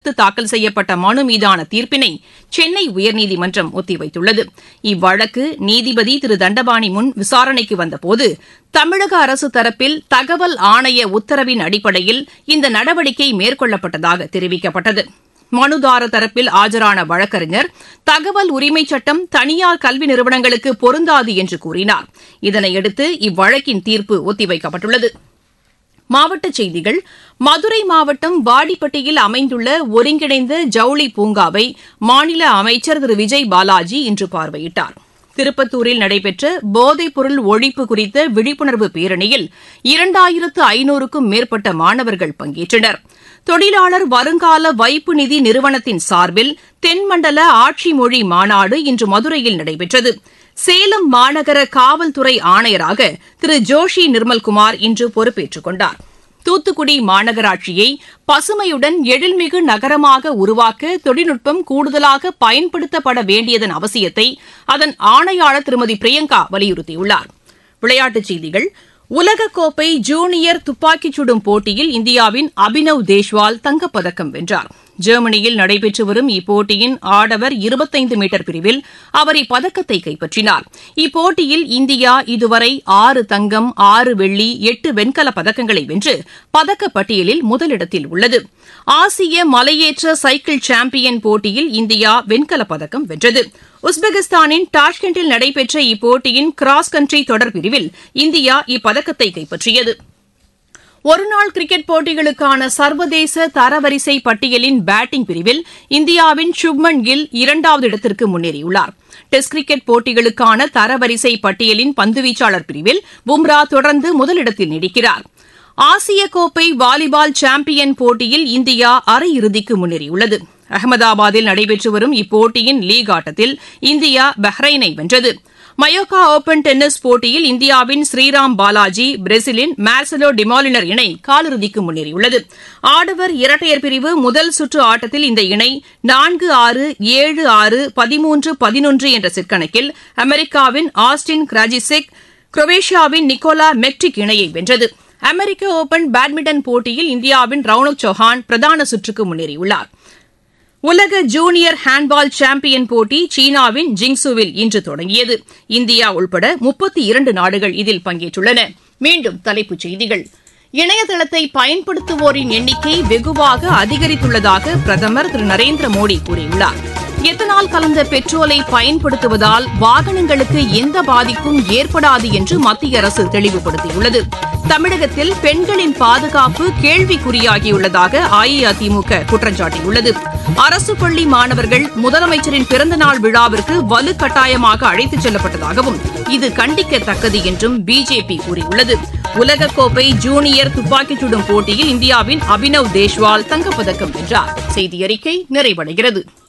எதிர்த்து தாக்கல் செய்யப்பட்ட மனு மீதான தீர்ப்பினை சென்னை உயர்நீதிமன்றம் ஒத்திவைத்துள்ளது இவ்வழக்கு நீதிபதி திரு தண்டபாணி முன் விசாரணைக்கு வந்தபோது தமிழக அரசு தரப்பில் தகவல் ஆணைய உத்தரவின் அடிப்படையில் இந்த நடவடிக்கை மேற்கொள்ளப்பட்டதாக தெரிவிக்கப்பட்டது மனுதார தரப்பில் ஆஜரான வழக்கறிஞர் தகவல் உரிமைச் சட்டம் தனியார் கல்வி நிறுவனங்களுக்கு பொருந்தாது என்று கூறினார் இதனையடுத்து இவ்வழக்கின் தீர்ப்பு ஒத்திவைக்கப்பட்டுள்ளது மாவட்டச் செய்திகள் மதுரை மாவட்டம் வாடிப்பட்டியில் அமைந்துள்ள ஒருங்கிணைந்த ஜவுளி பூங்காவை மாநில அமைச்சர் திரு விஜய் பாலாஜி இன்று பார்வையிட்டார் திருப்பத்தூரில் நடைபெற்ற போதைப்பொருள் ஒழிப்பு குறித்த விழிப்புணர்வு பேரணியில் இரண்டாயிரத்து ஐநூறுக்கும் மேற்பட்ட மாணவர்கள் பங்கேற்றனர் தொழிலாளர் வருங்கால வைப்பு நிதி நிறுவனத்தின் சார்பில் தென்மண்டல ஆட்சி மொழி மாநாடு இன்று மதுரையில் நடைபெற்றது சேலம் மாநகர காவல்துறை ஆணையராக திரு ஜோஷி நிர்மல்குமார் இன்று பொறுப்பேற்றுக் கொண்டார் தூத்துக்குடி மாநகராட்சியை பசுமையுடன் எழில்மிகு நகரமாக உருவாக்க தொழில்நுட்பம் கூடுதலாக பயன்படுத்தப்பட வேண்டியதன் அவசியத்தை அதன் ஆணையாளர் திருமதி பிரியங்கா வலியுறுத்தியுள்ளார் விளையாட்டுச் செய்திகள் உலகக்கோப்பை ஜூனியர் துப்பாக்கிச் சுடும் போட்டியில் இந்தியாவின் அபினவ் தேஷ்வால் தங்கப்பதக்கம் வென்றார் ஜெர்மனியில் நடைபெற்று வரும் இப்போட்டியின் ஆடவர் இருபத்தைந்து மீட்டர் பிரிவில் அவர் இப்பதக்கத்தை கைப்பற்றினார் இப்போட்டியில் இந்தியா இதுவரை ஆறு தங்கம் ஆறு வெள்ளி எட்டு வெண்கலப் பதக்கங்களை வென்று பதக்கப்பட்டியலில் முதலிடத்தில் உள்ளது ஆசிய மலையேற்ற சைக்கிள் சாம்பியன் போட்டியில் இந்தியா வெண்கலப் பதக்கம் வென்றது உஸ்பெகிஸ்தானின் டாஷ்கண்டில் நடைபெற்ற இப்போட்டியின் கிராஸ் கண்ட்ரி தொடர் பிரிவில் இந்தியா இப்பதக்கத்தை கைப்பற்றியது ஒருநாள் கிரிக்கெட் போட்டிகளுக்கான சர்வதேச தரவரிசை பட்டியலின் பேட்டிங் பிரிவில் இந்தியாவின் சுப்மன் கில் இரண்டாவது இடத்திற்கு முன்னேறியுள்ளார் டெஸ்ட் கிரிக்கெட் போட்டிகளுக்கான தரவரிசை பட்டியலின் பந்துவீச்சாளர் பிரிவில் பும்ரா தொடர்ந்து முதலிடத்தில் நீடிக்கிறார் ஆசிய கோப்பை வாலிபால் சாம்பியன் போட்டியில் இந்தியா அரையிறுதிக்கு முன்னேறியுள்ளது அகமதாபாத்தில் நடைபெற்று வரும் இப்போட்டியின் லீக் ஆட்டத்தில் இந்தியா பஹ்ரைனை வென்றது மயோக்கா ஓபன் டென்னிஸ் போட்டியில் இந்தியாவின் ஸ்ரீராம் பாலாஜி பிரேசிலின் மார்சலோ டிமாலினர் இணை காலிறுதிக்கு முன்னேறியுள்ளது ஆடவர் இரட்டையர் பிரிவு முதல் சுற்று ஆட்டத்தில் இந்த இணை நான்கு ஆறு ஏழு ஆறு பதிமூன்று பதினொன்று என்ற செட்கணக்கில் அமெரிக்காவின் ஆஸ்டின் கிராஜிசெக் குரோவேஷியாவின் நிக்கோலா மெக்டிக் இணையை வென்றது அமெரிக்க ஓபன் பேட்மிண்டன் போட்டியில் இந்தியாவின் ரவுனக் சௌஹான் பிரதான சுற்றுக்கு முன்னேறியுள்ளார் உலக ஜூனியர் ஹேண்ட்பால் சாம்பியன் போட்டி சீனாவின் ஜிங்சுவில் இன்று தொடங்கியது இந்தியா உள்பட முப்பத்தி இரண்டு நாடுகள் இதில் பங்கேற்றுள்ளன மீண்டும் தலைப்புச் செய்திகள் இணையதளத்தை பயன்படுத்துவோரின் எண்ணிக்கை வெகுவாக அதிகரித்துள்ளதாக பிரதமர் திரு நரேந்திர மோடி கூறியுள்ளார் எத்தனால் கலந்த பெட்ரோலை பயன்படுத்துவதால் வாகனங்களுக்கு எந்த பாதிப்பும் ஏற்படாது என்று மத்திய அரசு தெளிவுபடுத்தியுள்ளது தமிழகத்தில் பெண்களின் பாதுகாப்பு கேள்விக்குறியாகியுள்ளதாக அஇஅதிமுக குற்றம் சாட்டியுள்ளது அரசு பள்ளி மாணவர்கள் முதலமைச்சரின் பிறந்தநாள் விழாவிற்கு வலுக்கட்டாயமாக அழைத்துச் செல்லப்பட்டதாகவும் இது கண்டிக்கத்தக்கது என்றும் பிஜேபி கூறியுள்ளது உலகக்கோப்பை ஜூனியர் துப்பாக்கிச் சுடும் போட்டியில் இந்தியாவின் அபினவ் தேஷ்வால் தங்கப்பதக்கம் வென்றார் செய்தி அறிக்கை நிறைவடைகிறது